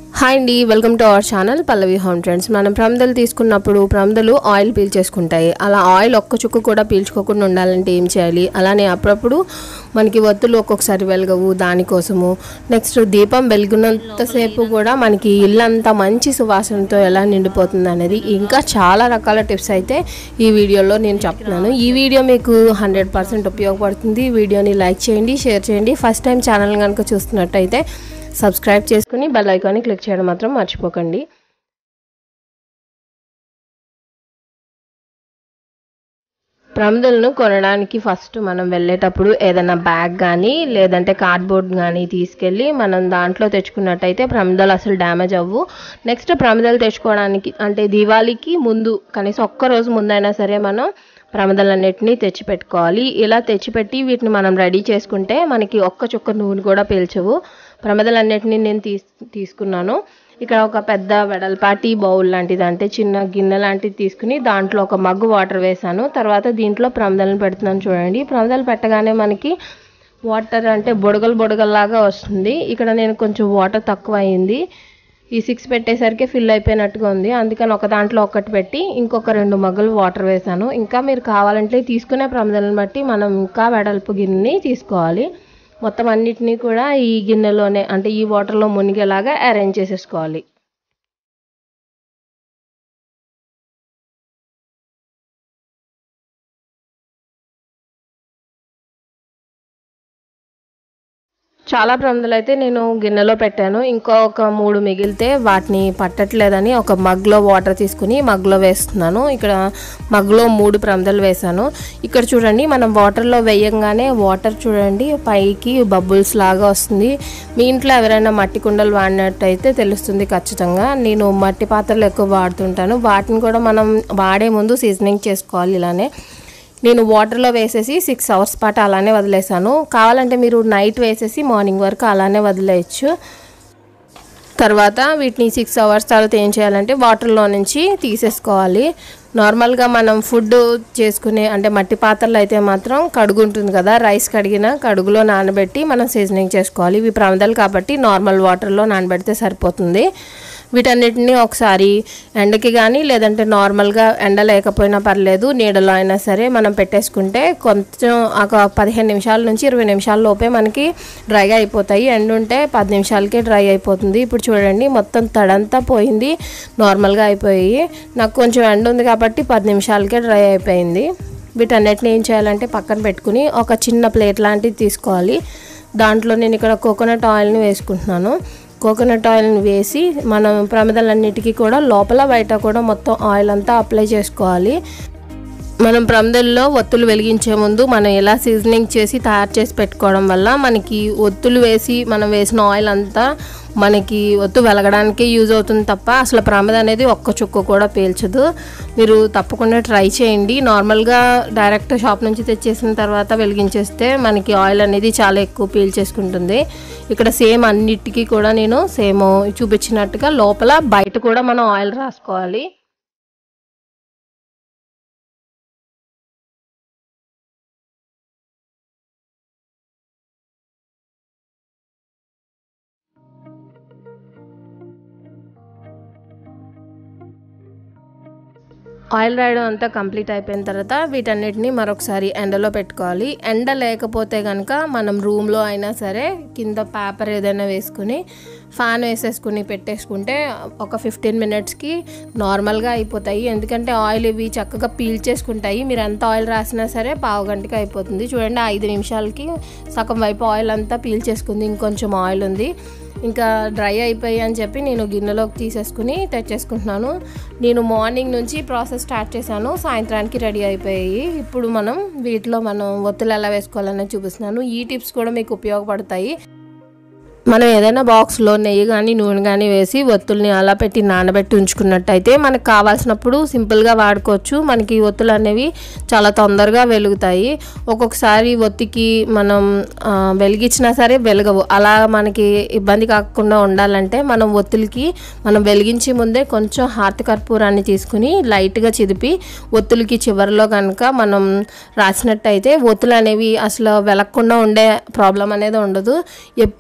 hi అండి welcome to our channel Pallavi home trends మనం ప్రమిదలు తీసుకున్నప్పుడు ప్రమిదలు ఆయిల్ పీల్చేసుకుంటాయి అలా ఆయిల్ ఒక్క చుక్కు కూడా పీల్చుకోకుండా ఉండాలంటే ఏం చేయాలి అలానే అప్పుడప్పుడు మనకి ఒత్తులు ఒక్కొక్కసారి వెలగవు దానికోసము నెక్స్ట్ దీపం వెలుగున్నంతసేపు కూడా మనకి ఇల్లంతా మంచి సువాసనతో ఎలా నిండిపోతుంది అనేది ఇంకా చాలా రకాల టిప్స్ అయితే ఈ వీడియోలో నేను చెప్తున్నాను ఈ వీడియో మీకు హండ్రెడ్ పర్సెంట్ ఉపయోగపడుతుంది ఈ వీడియోని లైక్ చేయండి షేర్ చేయండి ఫస్ట్ టైం ఛానల్ కనుక చూస్తున్నట్టయితే సబ్స్క్రైబ్ చేసుకుని బెల్ ఐకాన్ని క్లిక్ చేయడం మాత్రం మర్చిపోకండి ప్రమిదలను కొనడానికి ఫస్ట్ మనం వెళ్ళేటప్పుడు ఏదైనా బ్యాగ్ కానీ లేదంటే కార్డ్బోర్డ్ కానీ తీసుకెళ్ళి మనం దాంట్లో తెచ్చుకున్నట్టయితే ప్రమిదలు అసలు డ్యామేజ్ అవ్వు నెక్స్ట్ ప్రమిదలు తెచ్చుకోవడానికి అంటే దివాళీకి ముందు కనీసం ఒక్క రోజు ముందైనా సరే మనం ప్రమిదలన్నిటిని తెచ్చిపెట్టుకోవాలి ఇలా తెచ్చిపెట్టి వీటిని మనం రెడీ చేసుకుంటే మనకి ఒక్క చుక్క నూనె కూడా పీల్చవు ప్రమిదలన్నిటిని నేను తీస్ తీసుకున్నాను ఇక్కడ ఒక పెద్ద వెడల్పాటి బౌల్ లాంటిది అంటే చిన్న గిన్నె లాంటిది తీసుకుని దాంట్లో ఒక మగ్గు వాటర్ వేసాను తర్వాత దీంట్లో ప్రమిదలను పెడుతున్నాను చూడండి ప్రమిదలు పెట్టగానే మనకి వాటర్ అంటే బుడగలు బుడగల్లాగా వస్తుంది ఇక్కడ నేను కొంచెం వాటర్ తక్కువ అయింది ఈ సిక్స్ పెట్టేసరికి ఫిల్ అయిపోయినట్టుగా ఉంది అందుకని ఒక దాంట్లో ఒకటి పెట్టి ఇంకొక రెండు మగ్గులు వాటర్ వేసాను ఇంకా మీరు కావాలంటే తీసుకునే ప్రమిదలను బట్టి మనం ఇంకా వెడల్పు గిన్నెని తీసుకోవాలి మొత్తం అన్నిటినీ కూడా ఈ గిన్నెలోనే అంటే ఈ వాటర్లో మునిగేలాగా అరేంజ్ చేసేసుకోవాలి చాలా ప్రమిదలు అయితే నేను గిన్నెలో పెట్టాను ఇంకా ఒక మూడు మిగిలితే వాటిని పట్టట్లేదని ఒక మగ్లో వాటర్ తీసుకుని మగ్లో వేస్తున్నాను ఇక్కడ మగ్లో మూడు ప్రమిదలు వేసాను ఇక్కడ చూడండి మనం వాటర్లో వేయంగానే వాటర్ చూడండి పైకి బబుల్స్ లాగా వస్తుంది మీ ఇంట్లో ఎవరైనా మట్టి కుండలు వాడినట్టయితే తెలుస్తుంది ఖచ్చితంగా నేను మట్టి పాత్రలు ఎక్కువ వాడుతుంటాను వాటిని కూడా మనం వాడే ముందు సీజనింగ్ చేసుకోవాలి ఇలానే నేను వాటర్లో వేసేసి సిక్స్ అవర్స్ పాటు అలానే వదిలేసాను కావాలంటే మీరు నైట్ వేసేసి మార్నింగ్ వరకు అలానే వదిలేయచ్చు తర్వాత వీటిని సిక్స్ అవర్స్ తర్వాత ఏం చేయాలంటే వాటర్లో నుంచి తీసేసుకోవాలి నార్మల్గా మనం ఫుడ్ చేసుకునే అంటే మట్టి పాత్రలు అయితే మాత్రం కడుగు ఉంటుంది కదా రైస్ కడిగిన కడుగులో నానబెట్టి మనం సీజనింగ్ చేసుకోవాలి ఇవి ప్రమిదలు కాబట్టి నార్మల్ వాటర్లో నానబెడితే సరిపోతుంది వీటన్నిటిని ఒకసారి ఎండకి కానీ లేదంటే నార్మల్గా ఎండ లేకపోయినా పర్లేదు నీడలో అయినా సరే మనం పెట్టేసుకుంటే కొంచెం ఒక పదిహేను నిమిషాల నుంచి ఇరవై నిమిషాల లోపే మనకి డ్రైగా అయిపోతాయి ఎండ ఉంటే పది నిమిషాలకే డ్రై అయిపోతుంది ఇప్పుడు చూడండి మొత్తం తడంతా పోయింది నార్మల్గా అయిపోయి నాకు కొంచెం ఎండ ఉంది కాబట్టి పది నిమిషాలకే డ్రై అయిపోయింది వీటన్నిటిని ఏం చేయాలంటే పక్కన పెట్టుకుని ఒక చిన్న ప్లేట్ లాంటిది తీసుకోవాలి దాంట్లో నేను ఇక్కడ కోకోనట్ ఆయిల్ని వేసుకుంటున్నాను కోకోనట్ ఆయిల్ని వేసి మనం ప్రమిదలన్నిటికీ కూడా లోపల బయట కూడా మొత్తం ఆయిల్ అంతా అప్లై చేసుకోవాలి మనం ప్రమిదల్లో ఒత్తులు వెలిగించే ముందు మనం ఎలా సీజనింగ్ చేసి తయారు చేసి పెట్టుకోవడం వల్ల మనకి ఒత్తులు వేసి మనం వేసిన ఆయిల్ అంతా మనకి ఒత్తు వెలగడానికే యూజ్ అవుతుంది తప్ప అసలు ప్రమిద అనేది ఒక్క చుక్క కూడా పీల్చదు మీరు తప్పకుండా ట్రై చేయండి నార్మల్గా డైరెక్ట్ షాప్ నుంచి తెచ్చేసిన తర్వాత వెలిగించేస్తే మనకి ఆయిల్ అనేది చాలా ఎక్కువ పీల్చేసుకుంటుంది ఇక్కడ సేమ్ అన్నిటికీ కూడా నేను సేమ్ చూపించినట్టుగా లోపల బయట కూడా మనం ఆయిల్ రాసుకోవాలి ఆయిల్ రాయడం అంతా కంప్లీట్ అయిపోయిన తర్వాత వీటన్నిటిని మరొకసారి ఎండలో పెట్టుకోవాలి ఎండ లేకపోతే కనుక మనం రూమ్లో అయినా సరే కింద పేపర్ ఏదైనా వేసుకుని ఫ్యాన్ వేసేసుకుని పెట్టేసుకుంటే ఒక ఫిఫ్టీన్ మినిట్స్కి నార్మల్గా అయిపోతాయి ఎందుకంటే ఆయిల్ ఇవి చక్కగా పీల్చేసుకుంటాయి మీరు ఎంత ఆయిల్ రాసినా సరే పావు గంటకి అయిపోతుంది చూడండి ఐదు నిమిషాలకి సగం వైపు ఆయిల్ అంతా పీల్చేసుకుంది ఇంకొంచెం ఆయిల్ ఉంది ఇంకా డ్రై అయిపోయి అని చెప్పి నేను గిన్నెలోకి తీసేసుకుని తెచ్చేసుకుంటున్నాను నేను మార్నింగ్ నుంచి ప్రాసెస్ స్టార్ట్ చేశాను సాయంత్రానికి రెడీ అయిపోయాయి ఇప్పుడు మనం వీటిలో మనం ఒత్తులు ఎలా వేసుకోవాలని చూపిస్తున్నాను ఈ టిప్స్ కూడా మీకు ఉపయోగపడతాయి మనం ఏదైనా బాక్స్లో నెయ్యి కానీ నూనె కానీ వేసి ఒత్తుల్ని అలా పెట్టి నానబెట్టి ఉంచుకున్నట్టయితే మనకు కావాల్సినప్పుడు సింపుల్గా వాడుకోవచ్చు మనకి ఒత్తులు అనేవి చాలా తొందరగా వెలుగుతాయి ఒక్కొక్కసారి ఒత్తికి మనం ఆ, వెలిగించినా సరే వెలగవు అలా మనకి ఇబ్బంది కాకుండా ఉండాలంటే మనం ఒత్తులకి మనం వెలిగించే ముందే కొంచెం హార్ట్ కర్పూరాన్ని తీసుకుని లైట్గా చిదిపి ఒత్తులకి చివరిలో కనుక మనం రాసినట్టయితే ఒత్తులు అనేవి అసలు వెలగకుండా ఉండే ప్రాబ్లం అనేది ఉండదు ఎప్పుడు వెలిగించి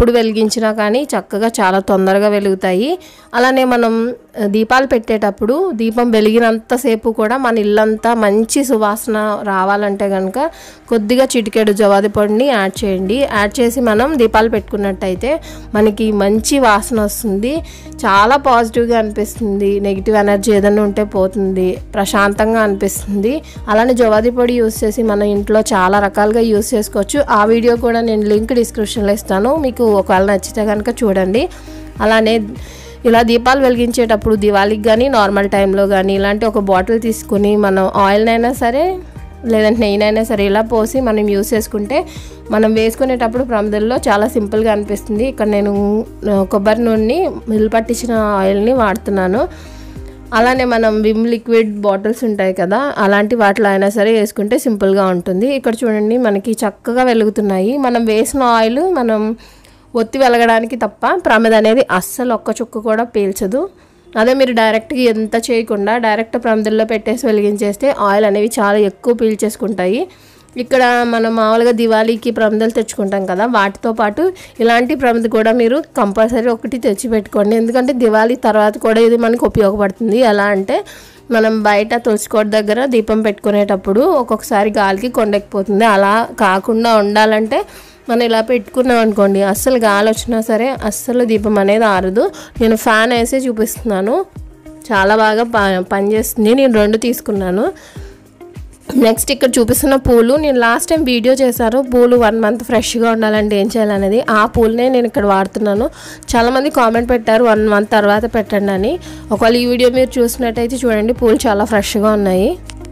వెలిగించినా కానీ చక్కగా చాలా తొందరగా వెలుగుతాయి అలానే మనం ఆ, దీపాలు పెట్టేటప్పుడు దీపం వెలిగినంతసేపు కూడా మన ఇల్లంతా మంచి సువాసన రావాలంటే కనుక కొద్దిగా చిటికెడు జవాది పొడిని యాడ్ చేయండి యాడ్ చేసి మనం దీపాలు పెట్టుకున్నట్టయితే మనకి మంచి వాసన వస్తుంది చాలా పాజిటివ్గా అనిపిస్తుంది నెగిటివ్ ఎనర్జీ ఏదైనా ఉంటే పోతుంది ప్రశాంతంగా అనిపిస్తుంది అలానే జవాది పొడి యూస్ చేసి మన ఇంట్లో చాలా రకాలుగా యూస్ చేసుకోవచ్చు ఆ వీడియో కూడా నేను లింక్ డిస్క్రిప్షన్లో ఇస్తాను మీకు ఒకవేళ నచ్చితే కనుక చూడండి అలానే ఇలా దీపాలు వెలిగించేటప్పుడు దివాళీకి కానీ నార్మల్ టైంలో కానీ ఇలాంటి ఒక బాటిల్ తీసుకుని మనం ఆయిల్నైనా సరే లేదంటే నెయ్యినైనా సరే ఇలా పోసి మనం యూస్ చేసుకుంటే మనం వేసుకునేటప్పుడు ప్రమదల్లో చాలా సింపుల్గా అనిపిస్తుంది ఇక్కడ నేను ఆ, కొబ్బరి నూనెని మిల్ పట్టించిన ఆయిల్ని వాడుతున్నాను అలానే మనం విమ్ లిక్విడ్ బాటిల్స్ ఉంటాయి కదా అలాంటి వాటిలో అయినా సరే వేసుకుంటే సింపుల్గా ఉంటుంది ఇక్కడ చూడండి మనకి చక్కగా వెలుగుతున్నాయి మనం వేసిన ఆయిల్ మనం ఒత్తి వెలగడానికి తప్ప ప్రమిద అనేది అస్సలు ఒక్క చుక్క కూడా పీల్చదు అదే మీరు డైరెక్ట్గా ఎంత చేయకుండా డైరెక్ట్ ప్రమిదల్లో పెట్టేసి వెలిగించేస్తే ఆయిల్ అనేవి చాలా ఎక్కువ పీల్చేసుకుంటాయి ఇక్కడ మనం మామూలుగా దివాళీకి ప్రమిదలు తెచ్చుకుంటాం కదా వాటితో పాటు ఇలాంటి ప్రమిద కూడా మీరు కంపల్సరీ ఒకటి తెచ్చి పెట్టుకోండి ఎందుకంటే దివాళీ తర్వాత కూడా ఇది మనకు ఉపయోగపడుతుంది ఎలా అంటే మనం బయట తులసికోట దగ్గర దీపం పెట్టుకునేటప్పుడు ఒక్కొక్కసారి గాలికి కొండెక్కిపోతుంది అలా కాకుండా ఉండాలంటే మనం ఇలా పెట్టుకున్నాం అనుకోండి అస్సలు గాలి వచ్చినా సరే అస్సలు దీపం అనేది ఆరదు నేను ఫ్యాన్ వేసి చూపిస్తున్నాను చాలా బాగా ప పనిచేస్తుంది నేను రెండు తీసుకున్నాను నెక్స్ట్ ఇక్కడ చూపిస్తున్న పూలు నేను లాస్ట్ టైం వీడియో చేశాను పూలు వన్ మంత్ ఫ్రెష్గా ఉండాలంటే ఏం చేయాలనేది ఆ పూలనే నేను ఇక్కడ వాడుతున్నాను చాలామంది కామెంట్ పెట్టారు వన్ మంత్ తర్వాత పెట్టండి అని ఒకవేళ ఈ వీడియో మీరు చూసినట్టయితే చూడండి పూలు చాలా ఫ్రెష్గా ఉన్నాయి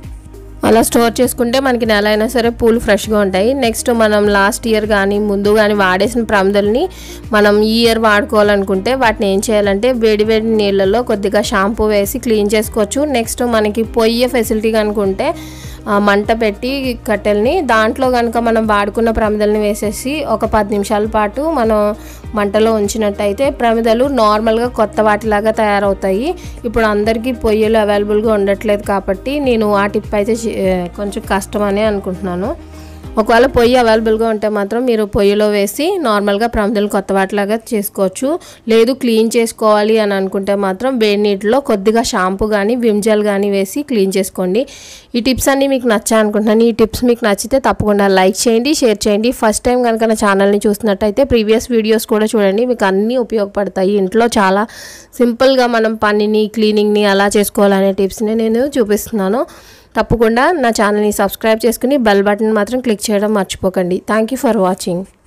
అలా స్టోర్ చేసుకుంటే మనకి నెల అయినా సరే పూలు ఫ్రెష్గా ఉంటాయి నెక్స్ట్ మనం లాస్ట్ ఇయర్ కానీ ముందు కానీ వాడేసిన ప్రమిదల్ని మనం ఈ ఇయర్ వాడుకోవాలనుకుంటే వాటిని ఏం చేయాలంటే వేడి వేడి నీళ్ళల్లో కొద్దిగా షాంపూ వేసి క్లీన్ చేసుకోవచ్చు నెక్స్ట్ మనకి పొయ్యే ఫెసిలిటీ కనుకుంటే ఆ, మంట పెట్టి కట్టెల్ని దాంట్లో కనుక మనం వాడుకున్న ప్రమిదల్ని వేసేసి ఒక పది నిమిషాల పాటు మనం మంటలో ఉంచినట్టయితే ప్రమిదలు నార్మల్గా కొత్త వాటిలాగా తయారవుతాయి ఇప్పుడు అందరికీ పొయ్యిలు అవైలబుల్గా ఉండట్లేదు కాబట్టి నేను ఆ టిప్ అయితే చే- కొంచెం కష్టమనే అనుకుంటున్నాను ఒకవేళ పొయ్యి అవైలబుల్గా ఉంటే మాత్రం మీరు పొయ్యిలో వేసి నార్మల్గా ప్రమిదలు కొత్త వాటిలాగా చేసుకోవచ్చు లేదు క్లీన్ చేసుకోవాలి అని అనుకుంటే మాత్రం వేడి నీటిలో కొద్దిగా షాంపూ కానీ విమ్ జెల్ కానీ వేసి క్లీన్ చేసుకోండి ఈ టిప్స్ అన్నీ మీకు నచ్చాయి అనుకుంటున్నాను ఈ టిప్స్ మీకు నచ్చితే తప్పకుండా లైక్ చేయండి షేర్ చేయండి ఫస్ట్ టైం కనుక నా ఛానల్ని చూసినట్టయితే ప్రీవియస్ వీడియోస్ కూడా చూడండి మీకు అన్నీ ఉపయోగపడతాయి ఇంట్లో చాలా సింపుల్గా మనం పనిని క్లీనింగ్ని అలా చేసుకోవాలనే టిప్స్ని నేను చూపిస్తున్నాను తప్పకుండా నా ఛానల్ని సబ్స్క్రైబ్ చేసుకుని బెల్ బటన్ మాత్రం క్లిక్ చేయడం మర్చిపోకండి థ్యాంక్ యూ ఫర్ వాచింగ్